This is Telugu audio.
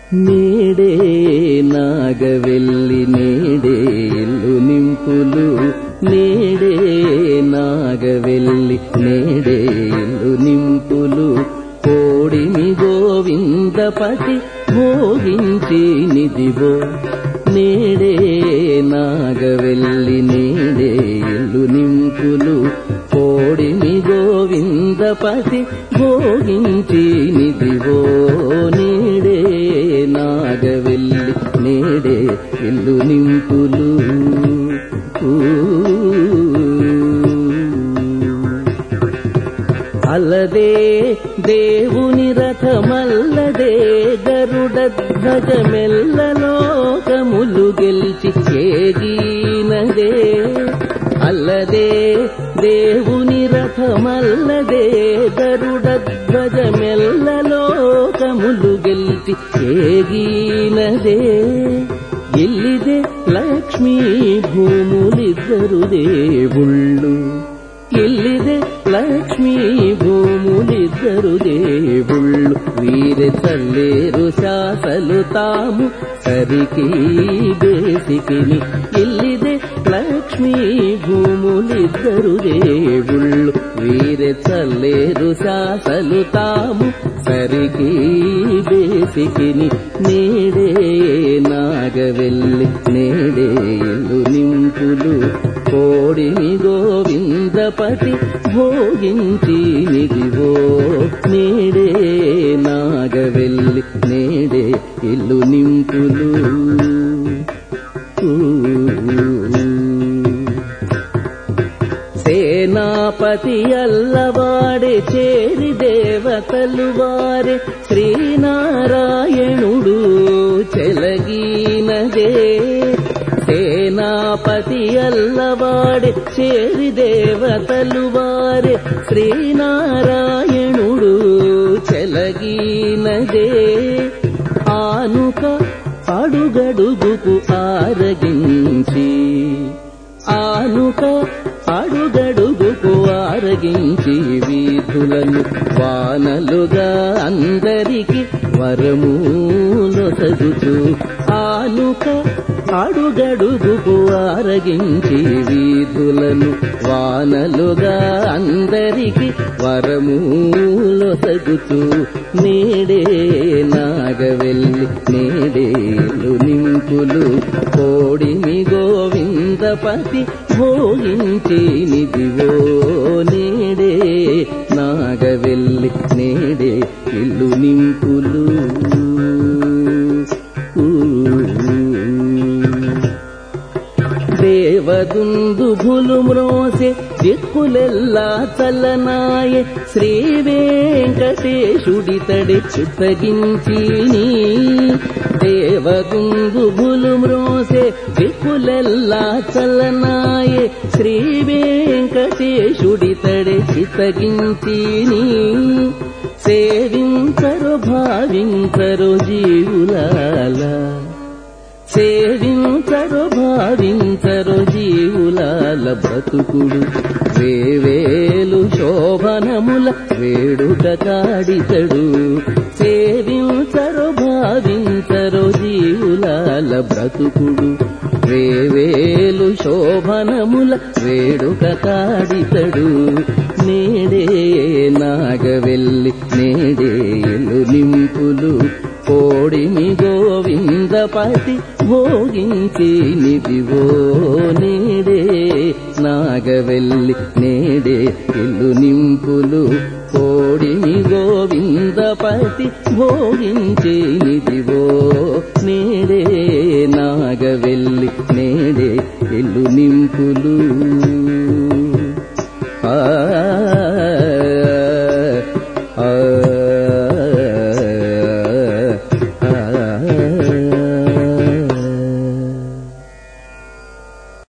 నేడే నాగవెల్లి నేడే ఇల్లు నింపులు నేడే నాగవెల్లి నేడే ఇల్లు నింపులు కోడిమి గోవిందపతి భోగించి నిదివో నేడే నాగవెల్లి నేడే ఇల్లు నింపులు కోడిమి గోవిందపతి భోగించి నిదివో నేడే నాగవెల్లి నేడే ఇల్లు నింపులు ఊ. అల్లదే దేవుని రథమల్లదే గరుడ ధ్వజమెల్లలోకములు గెలిచి చేగినదే అల్లదే దేవుని రథమల్లదే గరుడ ధ్వజమెల్లలోకములు గెలిచి చేగినదే ఎల్లిదే లక్ష్మీ భూములిద్దరు దేవుళ్ళు ఎల్లిదే లక్ష్మీ భూములిద్దరు దేవుళ్ళు వీరి తల్లేరు శాసలు తాము సరికి బేసికిని ఎల్లిదే లక్ష్మీ భూములిద్దరు దేవుళ్ళు వీరి చల్లేరు శాసలు తాము సరికి బేసికిని నేడే నాగవెల్లి నేడే ఇల్లు నింపులు కోడిని గోవిందపతి భోగించి నిదివో నేడే నాగవెల్లి నేడే ఇల్లు నింపులు సేనాపతి అల్లవాడే చేరి దేవతలు వారే శ్రీనారాయణుడు చెలగినదే సేనాపతి అల్లవాడే చేరి దేవతలు వారే శ్రీనారాయణుడు చెలగినదే ఆనుక అడుగడుగుకు ఆరగించి ఆనుక అడుగడుగుకు ఆరగించి వీధులను వానలుగా అందరికి వరమూలొసగుతూ ఆనుక అడుగడుగుకు ఆరగించి వీధులను వానలుగా అందరికి వరమూలొసగుతూ నేడే నాగవెల్లి నేడేలు నింపులు కోడిమి గోవిందపతి భోగించి నిదివో నేడే నాగవెల్లి నేడే ఇల్లు నింపులు దేవదుందుభులు మ్రోసే దిక్కులెల్లా చల్లనాయే శ్రీ వెంకటేశుడితడి చిత్తగించిని దేవదుందుభులు మ్రోసే దిక్కులెల్లా చల్లనాయే శ్రీ వెంకటేశుడితడి చిత్తగించిని సేవించరు భావించరు జీవులాలా సేవించరు భావించరు జీవులాల బ్రతుకుడు వేవేలు శోభనముల వేడుక కాడితడు సేవించరు భావించరు జీవులాల బ్రతుకుడు వేవేలు శోభనముల వేడుక కాడితడు నేడే నాగవెల్లి నేడేలు నింపులు కోడిమి గోవిందపతి భోగించి నిదివో నేడే నాగవెల్లి నేడే ఇల్లు నింపులు కోడిమి గోవిందపతి భోగించి నిదివో నేడే నాగవెల్లి నేడే ఇల్లు నింపులు